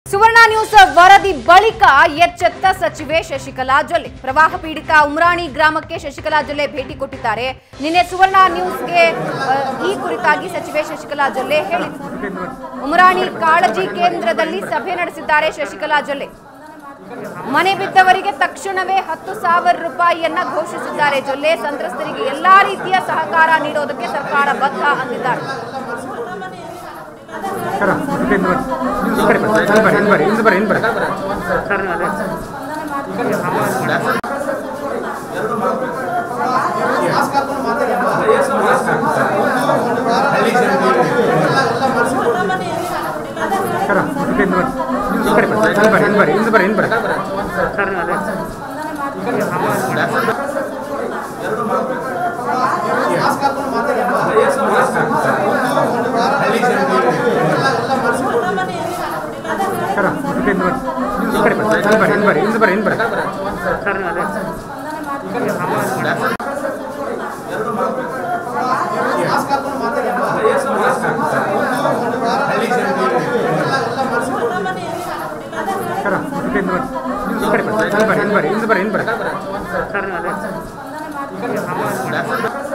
ಸುವರ್ಣ news ವರದಿ ಬಳಿಕ ಎಚ್ಚೆತ್ತ ಸಚಿವೆ ಶಶಿಕಲಾ ಜೊಲ್ಲೆ ಪ್ರವಾಹ ಪೀಡಿತ ಉಮ್ರಾಣಿ ಗ್ರಾಮಕ್ಕೆ ಶಶಿಕಲಾ ಜೊಲ್ಲೆ ಭೇಟಿ ಕೊಟ್ಟಿದ್ದಾರೆ ನಿನ್ನೆ ಸುವರ್ಣ ನ್ಯೂಸ್ಗೆ ಆ, ಈ ಕುರಿತಾಗಿ ಸಚಿವೆ ಶಶಿಕಲಾ ಜೊಲ್ಲೆ ಹೇಳಿದರು ಉಮ್ರಾಣಿ ಕಾಳಜಿ ಕೇಂದ್ರದಲ್ಲಿ ಸಭೆ ನಡೆಸಿದ್ದಾರೆ ಶಶಿಕಲಾ ಜೊಲ್ಲೆ ಮನೆ ಬಿದ್ದವರಿಗೆ ತಕ್ಷಣವೇ ಹತ್ತು ಸಾವಿರ ರೂಪಾಯಿಯನ್ನ ಘೋಷಿಸಿದ್ದಾರೆ ಜೊಲ್ಲೆ ಸಂತ್ರಸ್ತರಿಗೆ ಎಲ್ಲಾ ರೀತಿಯ ಸಹಕಾರ ನೀಡೋದಕ್ಕೆ ಸರ್ಕಾರ ಬದ್ಧ ಅಂದಿದ್ದಾರೆ ಸರ ಹಿಂದೆ ಬರ್ರಿ ಹಿಂದೆ ಬರ್ರಿ ಹಿಂದೆ ಬರ್ರಿ ಹಿಂದೆ ಬರ್ರಿ ಹಿಂದೆ ಬರ್ರಿ ಸರ್ ಅದೇ ಸರ ಹಿಂದೆ ಬರ್ರಿ ಹಿಂದೆ ಬರ್ರಿ ಹಿಂದೆ ಬರ್ರಿ ಹಿಂದೆ ಬರ್ರಿ ಹಿಂದೆ ಬರ್ರಿ ಸರ್ ಅದೇ ಸರ ಹಿಂದೆ ಬರ್ರಿ ಹಿಂದೆ ಬರ್ರಿ ಹಿಂದೆ ಬರ್ರಿ ಹಿಂದೆ ಬರ್ರಿ ಸರ್ ಅದೇ ಸರ ಹಿಂದೆ ಬರ್ರಿ ಹಿಂದೆ ಬರ್ರಿ ಹಿಂದೆ ಬರ್ರಿ ಹಿಂದೆ ಬರ್ರಿ ಹಿಂದೆ ಬರ್ರಿ ಸರ್ ಅದೇ